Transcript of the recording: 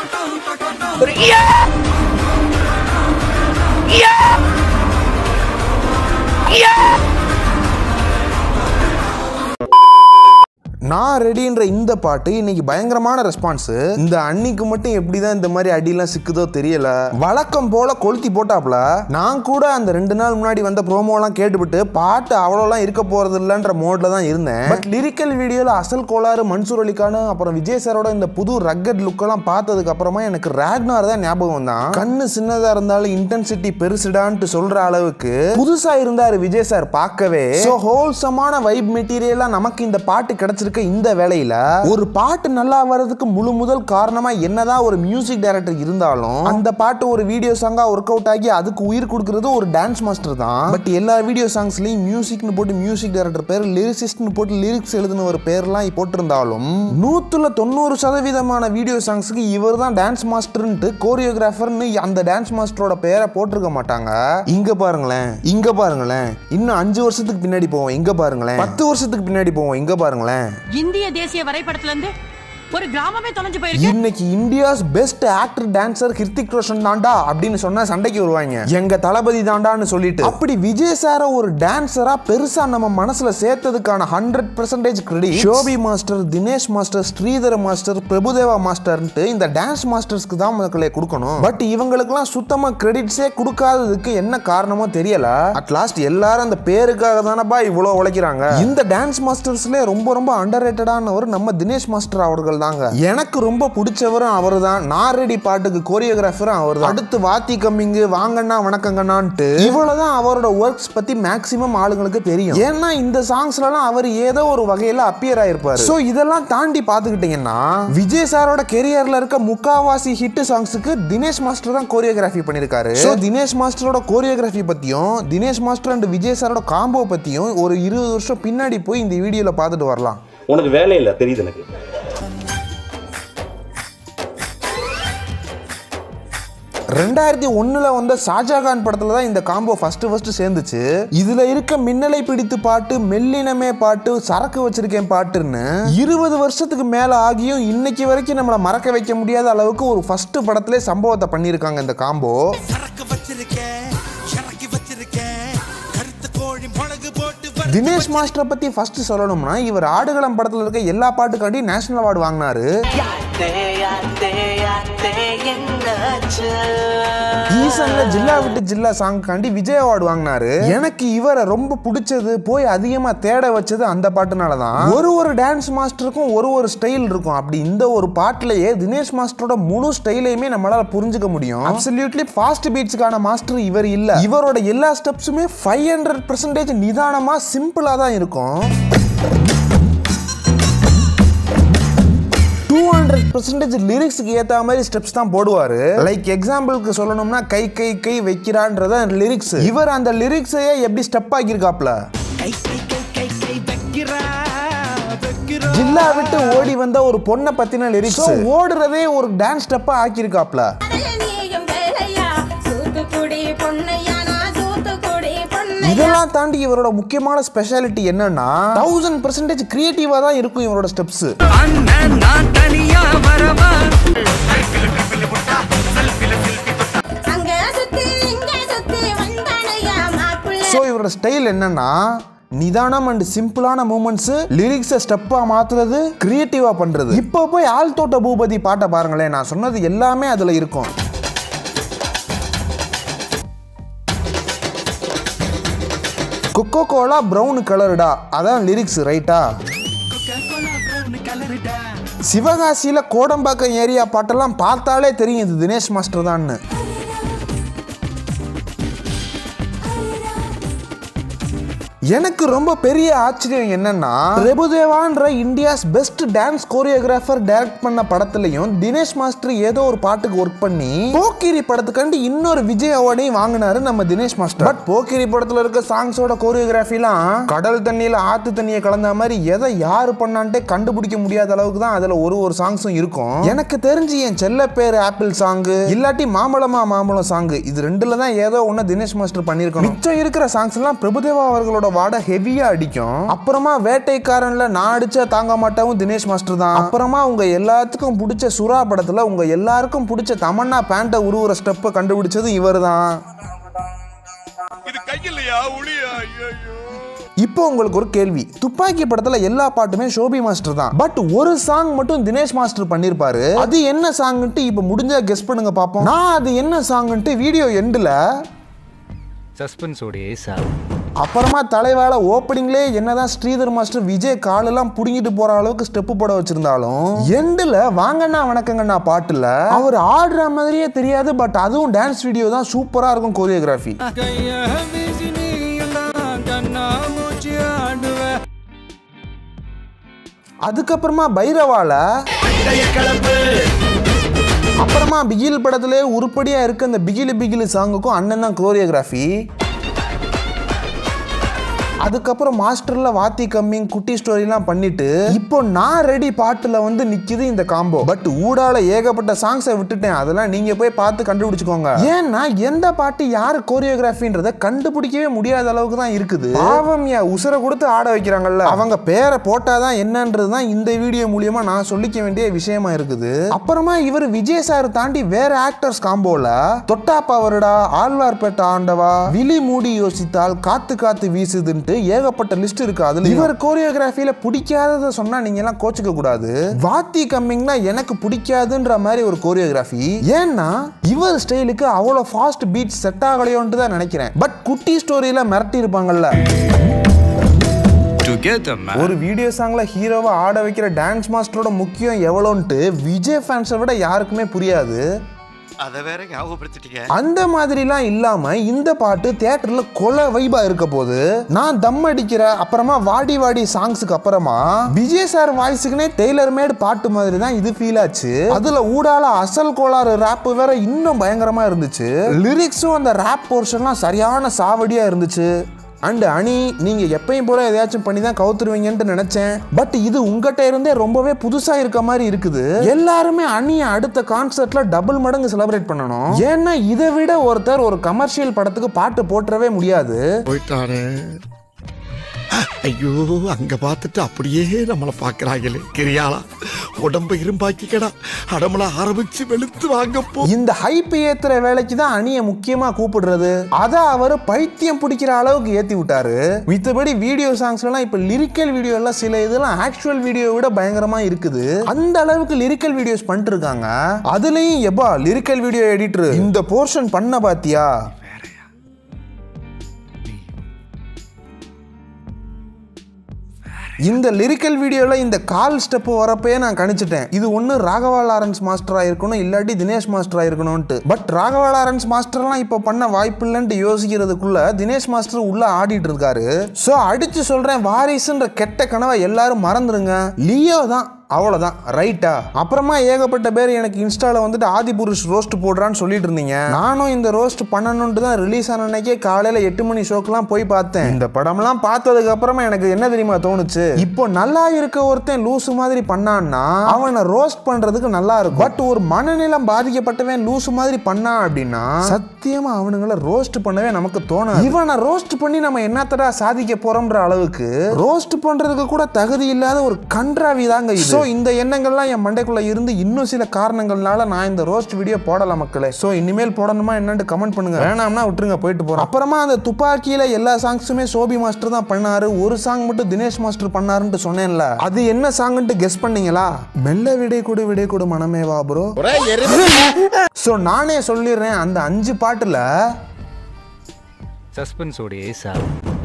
ஒரு ஈயா! ஈயா! ஈயா! நான் ரெடின்ற இந்த பாட்டு இன்னைக்கு பயங்கரமான ரெஸ்பான்ஸ் இந்த அன்னிக்கு மட்டும் எப்படிதான் இந்த மாதிரி அடியெல்லாம் சிக்குதோ தெரியல வழக்கம் போல கொளுத்தி போட்டாப்ல நான் கூட அந்த ரெண்டு நாள் முன்னாடி வந்த ப்ரோமோலாம் கேட்டுவிட்டு பாட்டு அவ்வளோலாம் இருக்க போறது இல்லைன்ற மோட்ல தான் இருந்தேன் பட் லிரிக்கல் வீடியோல அசல் கோளாறு மன்சூர் அலிகானு அப்புறம் விஜய் சாரோட இந்த புது ரக்கட் லுக்கெல்லாம் பார்த்ததுக்கு அப்புறமா எனக்கு ரேக்னார் தான் ஞாபகம் தான் கண்ணு சின்னதா இருந்தாலும் இன்டென்சிட்டி பெருசுடான்ட்டு சொல்ற அளவுக்கு புதுசா இருந்தாரு விஜய் சார் பார்க்கவே ஸோ ஹோல்சமான வைப் மெட்டீரியலா நமக்கு இந்த பாட்டு கிடைச்சிருக்க இந்த வேலையில ஒரு பாட்டு நல்லா வர்றதுக்கு முழு முதல் காரணமா என்னதான் ஒரு மியூசிக் டைரக்டர் இருந்தாலும் அந்த பாட்டு ஒரு வீடியோ சாங்கா ஒர்க் அவுட் ஆகி அதுக்கு உயிர் கொடுக்கறது ஒரு டான்ஸ் மாஸ்டர் தான் பட் எல்லா வீடியோ சாங்ஸ்லயும் மியூசிக்னு போட்டு மியூசிக் டைரக்டர் பேர் லிரிசிஸ்ட்னு போட்டு லிரிக்ஸ் எழுதின ஒரு பேர்லாம் போட்டிருந்தாலும் நூத்துல தொண்ணூறு சதவீதமான வீடியோ சாங்ஸ்க்கு இவர் தான் டான்ஸ் மாஸ்டர்ன்ட்டு கோரியோகிராஃபர்னு அந்த டான்ஸ் மாஸ்டரோட பேரை போட்டிருக்க மாட்டாங்க இங்க பாருங்களேன் இங்க பாருங்களேன் இன்னும் அஞ்சு வருஷத்துக்கு பின்னாடி போவோம் இங்க பாருங்களேன் பத்து வருஷத்துக்கு பின்னாடி போவோம் இங்க பாருங்களேன் இந்திய தேசிய வரைபடத்துல இருந்து ஒரு கிராமமே தொலைஞ்சு போயிருக்கு இன்னைக்கு India's best actor dancer Hrithik Roshan தாண்டா அப்படின்னு சொன்னா சண்டைக்கு வருவாங்க எங்க தளபதி தாண்டான்னு சொல்லிட்டு அப்படி விஜய் சார ஒரு டான்சரா பெருசா நம்ம மனசுல சேர்த்ததுக்கான hundred percentage credit Shobi master Dinesh master Sridhar master Prabhudeva மாஸ்டர்ன்ட்டு இந்த டான்ஸ் மாஸ்டர்ஸ்க்கு தான் மக்களே கொடுக்கணும் பட் இவங்களுக்குலாம் சுத்தமா கிரெடிட்ஸே கொடுக்காததுக்கு என்ன காரணமோ தெரியல அட் லாஸ்ட் எல்லாரும் அந்த பேருக்காக தானப்பா இவ்வளவு உழைக்கிறாங்க இந்த டான்ஸ் மாஸ்டர்ஸ்ல ரொம்ப ரொம்ப அண்டர் ரேட்டடானவர் நம்ம தினேஷ் மாஸ்டர் அவர்கள் தாங்க எனக்கு ரொம்ப பிடிச்சவரும் அவர் தான் நாரெடி பாட்டுக்கு கோரியோகிராஃபரும் அவர் தான் அடுத்து வாத்தி கம்மிங்கு வாங்கண்ணா வணக்கங்கண்ணான்ட்டு இவ்வளவுதான் அவரோட ஒர்க்ஸ் பத்தி மேக்சிமம் ஆளுங்களுக்கு தெரியும் ஏன்னா இந்த சாங்ஸ்லாம் அவர் ஏதோ ஒரு வகையில அப்பியர் ஆயிருப்பாரு சோ இதெல்லாம் தாண்டி பாத்துக்கிட்டீங்கன்னா விஜய் சாரோட கெரியர்ல இருக்க முக்காவாசி ஹிட் சாங்ஸுக்கு தினேஷ் மாஸ்டர் தான் கோரியோகிராஃபி பண்ணிருக்காரு சோ தினேஷ் மாஸ்டரோட கோரியோகிராஃபி பத்தியும் தினேஷ் மாஸ்டர் அண்ட் விஜய் சாரோட காம்போ பத்தியும் ஒரு இருபது வருஷம் பின்னாடி போய் இந்த வீடியோல பார்த்துட்டு வரலாம் உனக்கு வேலை இல்லை தெரியுது எனக்கு ரெண்டாயிரத்தி ஒண்ணுல வந்த ஷாஜகான் படத்துல தான் இந்த காம்போ ஃபர்ஸ்ட் ஃபர்ஸ்ட் சேர்ந்துச்சு இதுல இருக்க மின்னலை பிடித்து பாட்டு மெல்லினமே பாட்டு சரக்கு வச்சிருக்கேன் பாட்டுன்னு இருபது வருஷத்துக்கு மேல ஆகியும் இன்னைக்கு வரைக்கும் நம்மள மறக்க வைக்க முடியாத அளவுக்கு ஒரு ஃபர்ஸ்ட் படத்திலே சம்பவத்தை பண்ணியிருக்காங்க இந்த காம்போ சரக்கு வச்சிருக்கேன் இறக்கி வச்சிருக்கேன் கருத்து கோழி மிளகு போட்டு வறு- தினேஷ் மாஸ்டரை பத்தி ஃபர்ஸ்ட் சொல்லணும்னா இவர் ஆடுகளம் படத்துல இருக்க எல்லா பாட்டுக்காண்டி நேஷனல் அவார்டு வாங்கினாரு ஈசன்ல ஜில்லா விட்டு ஜில்லா சாங்காண்டி விஜய் அவார்டு வாங்கினாரு எனக்கு இவரை ரொம்ப பிடிச்சது போய் அதிகமா தேட வச்சது அந்த பாட்டுனால தான் ஒரு ஒரு டான்ஸ் மாஸ்டருக்கும் ஒரு ஒரு ஸ்டைல் இருக்கும் அப்படி இந்த ஒரு பாட்டுலயே தினேஷ் மாஸ்டரோட முழு ஸ்டைலையுமே நம்மளால புரிஞ்சுக்க முடியும் அப்சல்யூட்லி ஃபாஸ்ட் பீட்ஸ்க்கான மாஸ்டர் இவர் இல்ல இவரோட எல்லா ஸ்டெப்ஸுமே ஃபைவ் ஹண்ட்ரட் பர்சன்டேஜ் நிதானமா சிம்பிளா தான் இருக்கும் டூ ஹண்ட்ரட் பர்சன்டேஜ் லிரிக்ஸுக்கு ஏற்ற மாதிரி ஸ்டெப்ஸ் தான் போடுவார் லைக் எக்ஸாம்பிளுக்கு சொல்லணும்னா கை கை கை வைக்கிறான்றத லிரிக்ஸ் இவர் அந்த லிரிக்ஸையே எப்படி ஸ்டெப் ஆக்கியிருக்காப்ல கை கை கை கை கை வைக்கிறா வைக்கிறா ஜில்லா விட்டு ஓடி வந்த ஒரு பொண்ணை பத்தின லிரிக்ஸ் ஓடுறதே ஒரு டான்ஸ் ஸ்டெப்பா ஆக்கியிருக்காப்ல நீயும் வேலையா தூத்துக்குடி பொண்ணையா நான் தூத்துக்குடி பொண்ணையா இதெல்லாம் தாண்டி இவரோட முக்கியமான ஸ்பெஷாலிட்டி என்னன்னா தௌசண்ட் பர்சன்டேஜ் கிரியேட்டிவா தான் இருக்கும் இவரோட ஸ்டெப்ஸ் அண்ணன் நான் தனியா வரவா அங்க சுத்தி இங்க சுத்தி வந்தானையா மாப்பிள்ளை ஸோ இவரோட ஸ்டைல் என்னன்னா நிதானம் அண்ட் சிம்பிளான மூமெண்ட்ஸ் லிரிக்ஸை ஸ்டெப்பா மாத்துறது கிரியேட்டிவா பண்றது இப்போ போய் ஆள் தோட்ட பூபதி பாட்டை பாருங்களேன் நான் சொன்னது எல்லாமே அதுல இருக்கும் கொக்கோ கோலா ப்ரௌன் கலருடா அதான் லிரிக்ஸ் ரைட்டா சிவகாசியில கோடம்பாக்கம் ஏரியா பாட்டெல்லாம் பார்த்தாலே தெரியும் இது தினேஷ் மாஸ்டர் தான்னு எனக்கு ரொம்ப பெரிய ஆச்சரியம் என்னன்னா பிரபுதேவான்ற India's best dance choreographer direct பண்ண படத்துலயும் தினேஷ் மாஸ்டர் ஏதோ ஒரு பாட்டுக்கு ஒர்க் பண்ணி போக்கிரி படத்துக்காண்டி இன்னொரு விஜய் அவார்டையும் வாங்கினாரு நம்ம தினேஷ் மாஸ்டர் பட் போக்கிரி படத்துல இருக்க சாங்ஸோட கோரியோகிராஃபிலாம் கடல் தண்ணியில ஆத்து தண்ணியை கலந்த மாதிரி எதை யாரு பண்ணான்ட்டே கண்டுபிடிக்க முடியாத அளவுக்கு தான் அதுல ஒரு ஒரு சாங்ஸும் இருக்கும் எனக்கு தெரிஞ்சு என் செல்ல பேர் ஆப்பிள் சாங்கு இல்லாட்டி மாம்பழமா மாம்பழம் சாங்கு இது ரெண்டுல தான் ஏதோ ஒண்ணு தினேஷ் மாஸ்டர் பண்ணிருக்கணும் மிச்சம் இருக்கிற சாங்ஸ் எல்லாம் பிரபுதேவா அவர்களோட வாடை ஹெவியா அடிக்கும் அப்புறமா வேட்டைக்காரன்ல நான் அடிச்சா தாங்க மாட்டாவும் தினேஷ் மாஸ்டர் தான் அப்புறமா உங்க எல்லாத்துக்கும் பிடிச்ச சுறா படத்துல உங்க எல்லாருக்கும் பிடிச்ச தமன்னா பேண்ட்டை உருவுற ஸ்டெப்பை கண்டுபிடிச்சது இவர் தான் இப்போ உங்களுக்கு ஒரு கேள்வி துப்பாக்கி படத்துல எல்லா பாட்டுமே ஷோபி மாஸ்டர் தான் பட் ஒரு சாங் மட்டும் தினேஷ் மாஸ்டர் பண்ணிருப்பாரு அது என்ன சாங்ன்ட்டு இப்போ முடிஞ்சா கெஸ் பண்ணுங்க பாப்போம் நான் அது என்ன சாங்ன்ட்டு வீடியோ எண்டுல சஸ்பென்ஸோடைய சாவு அப்புறமா தலைவால ஓப்பனிங்லே என்னதான் ஸ்ரீதர் மாஸ்டர் விஜய் காலெல்லாம் புடுங்கிட்டு போற அளவுக்கு ஸ்டெப் போட வச்சிருந்தாலும் எண்டுல வாங்கண்ணா வணக்கங்கண்ணா பாட்டுல அவர் ஆடுற மாதிரியே தெரியாது பட் அதுவும் டான்ஸ் வீடியோ தான் சூப்பரா இருக்கும் கோரியோகிராஃபி கைய வீசி நீயும் தான் கண்ணா மூச்சு ஆடுவ அதுக்கப்புறமா பைரவால அப்புறமா பிகில் படத்திலே உருப்படியா இருக்க அந்த பிகிலு பிகிலு சாங்குக்கும் அண்ணன் தான் கோரியோகிராஃபி அதுக்கப்புறம் மாஸ்டர்ல வாத்தி கம்மிங் குட்டி ஸ்டோரிலாம் பண்ணிட்டு இப்போ நான் ரெடி பாட்டுல வந்து நிக்குது இந்த காம்போ பட் ஊடால ஏகப்பட்ட சாங்ஸை விட்டுட்டேன் அதெல்லாம் நீங்க போய் பார்த்து கண்டுபிடிச்சுக்கோங்க ஏன்னா எந்த பாட்டு யாரு கோரியோகிராஃபின்றத கண்டுபிடிக்கவே முடியாத அளவுக்கு தான் இருக்குது பாவம் யா உசுரை கொடுத்து ஆட வைக்கிறாங்கல்ல அவங்க பேரை போட்டாதான் என்னன்றது தான் இந்த வீடியோ மூலியமா நான் சொல்லிக்க வேண்டிய விஷயமா இருக்குது அப்புறமா இவர் விஜய் சார் தாண்டி வேற ஆக்டர்ஸ் காம்போல தொட்டா பவர்டா ஆழ்வார்பேட்டை ஆண்டவா விழி மூடி யோசித்தால் காத்து காத்து வீசுதுன்ட்டு ஏகப்பட்ட லிஸ்ட் இருக்கு அதுல இவர் கோரியோகிராஃபில பிடிக்காததை சொன்னா நீங்க எல்லாம் கோச்சுக்க கூடாது வாத்தி கம்மிங்னா எனக்கு பிடிக்காதுன்ற மாதிரி ஒரு கோரியோகிராஃபி ஏன்னா இவர் ஸ்டைலுக்கு அவ்வளோ ஃபாஸ்ட் பீட் செட் ஆகலையோன்ட்டு தான் நினைக்கிறேன் பட் குட்டி ஸ்டோரியில மிரட்டி இருப்பாங்கல்ல டுகெதர் மேன் ஒரு வீடியோ சாங்ல ஹீரோவை ஆட வைக்கிற டான்ஸ் மாஸ்டரோட முக்கியம் எவ்வளோன்ட்டு விஜய் ஃபேன்ஸை விட யாருக்குமே புரியாது அதை வேற ஞாபகப்படுத்திட்டீங்க அந்த மாதிரிலாம் இல்லாம இந்த பாட்டு தியேட்டர்ல கொலை வைபா இருக்க போது நான் தம் அடிக்கிற அப்புறமா வாடி வாடி சாங்ஸுக்கு அப்புறமா விஜய் சார் வாய்ஸுக்குனே டெய்லர் மேட் பாட்டு மாதிரி தான் இது ஃபீல் ஆச்சு அதுல ஊடால அசல் கோளாறு ரேப் வேற இன்னும் பயங்கரமா இருந்துச்சு லிரிக்ஸும் அந்த ரேப் போர்ஷன்லாம் சரியான சாவடியா இருந்துச்சு அண்ட் அனி நீங்க எப்பயும் போல எதையாச்சும் பண்ணி தான் கவுத்துருவீங்கன்ட்டு நினைச்சேன் பட் இது உங்ககிட்ட இருந்தே ரொம்பவே புதுசா இருக்க மாதிரி இருக்குது எல்லாருமே அணியை அடுத்த கான்சர்ட்ல டபுள் மடங்கு செலிப்ரேட் பண்ணணும் ஏன்னா இதை விட ஒருத்தர் ஒரு கமர்ஷியல் படத்துக்கு பாட்டு போட்டுறவே முடியாது போயிட்டானே ஐயோ அங்க பார்த்துட்டு அப்படியே நம்மளை பார்க்கறாங்களே கிரியாளா உடம்ப இரும்பாக்கிக்கடா அடமல ஆரம்பிச்சு வெளுத்து வாங்க போ இந்த ஹைப் ஏத்துற வேலைக்கு தான் அணியை முக்கியமா கூப்பிடுறது அதை அவர் பைத்தியம் பிடிக்கிற அளவுக்கு ஏத்தி விட்டாரு மித்தபடி வீடியோ சாங்ஸ்லாம் இப்ப லிரிக்கல் வீடியோ எல்லாம் சில இதெல்லாம் ஆக்சுவல் வீடியோ விட பயங்கரமா இருக்குது அந்த அளவுக்கு லிரிக்கல் வீடியோஸ் பண்ணிட்டு இருக்காங்க அதுலயும் எப்பா லிரிக்கல் வீடியோ எடிட்டர் இந்த போர்ஷன் பண்ண பாத்தியா இந்த லிரிக்கல் வீடியோவில் இந்த கால் ஸ்டெப் வரப்பயே நான் கணிச்சிட்டேன் இது ஒன்று ராகவா லாரன்ஸ் மாஸ்டராக இருக்கணும் இல்லாட்டி தினேஷ் மாஸ்டராக இருக்கணும்ட்டு பட் ராகவா லாரன்ஸ் மாஸ்டர்லாம் இப்போ பண்ண வாய்ப்பு இல்லைன்ட்டு யோசிக்கிறதுக்குள்ள தினேஷ் மாஸ்டர் உள்ள ஆடிட்டு இருக்காரு ஸோ அடிச்சு சொல்கிறேன் வாரிசுன்ற கெட்ட கனவை எல்லாரும் மறந்துருங்க லியோ தான் அவ்வளோதான் ரைட்டா அப்புறமா ஏகப்பட்ட பேர் எனக்கு இன்ஸ்டால வந்துட்டு ஆதிபுருஷ் ரோஸ்ட் போடுறான்னு சொல்லிட்டு இருந்தீங்க நானும் இந்த ரோஸ்ட் பண்ணணுன்ட்டு தான் ரிலீஸ் ஆன அன்னைக்கே காலையில எட்டு மணி ஷோக்கெல்லாம் போய் பார்த்தேன் இந்த படம்லாம் பார்த்ததுக்கு அப்புறமா எனக்கு என்ன தெரியுமா தோணுச்சு இப்போ நல்லா இருக்க ஒருத்தன் லூசு மாதிரி பண்ணான்னா அவனை ரோஸ்ட் பண்றதுக்கு நல்லா இருக்கும் பட் ஒரு மனநிலம் பாதிக்கப்பட்டவன் லூசு மாதிரி பண்ணான் அப்படின்னா சத்தியமா அவனுங்களை ரோஸ்ட் பண்ணவே நமக்கு தோணும் இவனை ரோஸ்ட் பண்ணி நம்ம என்னத்தடா சாதிக்க போறோம்ன்ற அளவுக்கு ரோஸ்ட் பண்றதுக்கு கூட தகுதி இல்லாத ஒரு கன்றாவி தாங்க ஸோ இந்த எண்ணங்கள்லாம் என் மண்டைக்குள்ள இருந்து இன்னும் சில காரணங்கள்னால நான் இந்த ரோஸ்ட் வீடியோ போடல மக்களே ஸோ இனிமேல் போடணுமா என்னன்னு கமெண்ட் பண்ணுங்க வேணாம்னா விட்டுருங்க போயிட்டு போறோம் அப்புறமா அந்த துப்பாக்கியில எல்லா சாங்ஸுமே சோபி மாஸ்டர் தான் பண்ணாரு ஒரு சாங் மட்டும் தினேஷ் மாஸ்டர் பண்ணாருன்ட்டு சொன்னேன்ல அது என்ன சாங்ன்ட்டு கெஸ் பண்ணீங்களா மெல்ல விடை கொடு விடை கொடு மனமே வா ப்ரோ ஸோ நானே சொல்லிடுறேன் அந்த அஞ்சு பாட்டுல சஸ்பென்ஸோடைய சாவு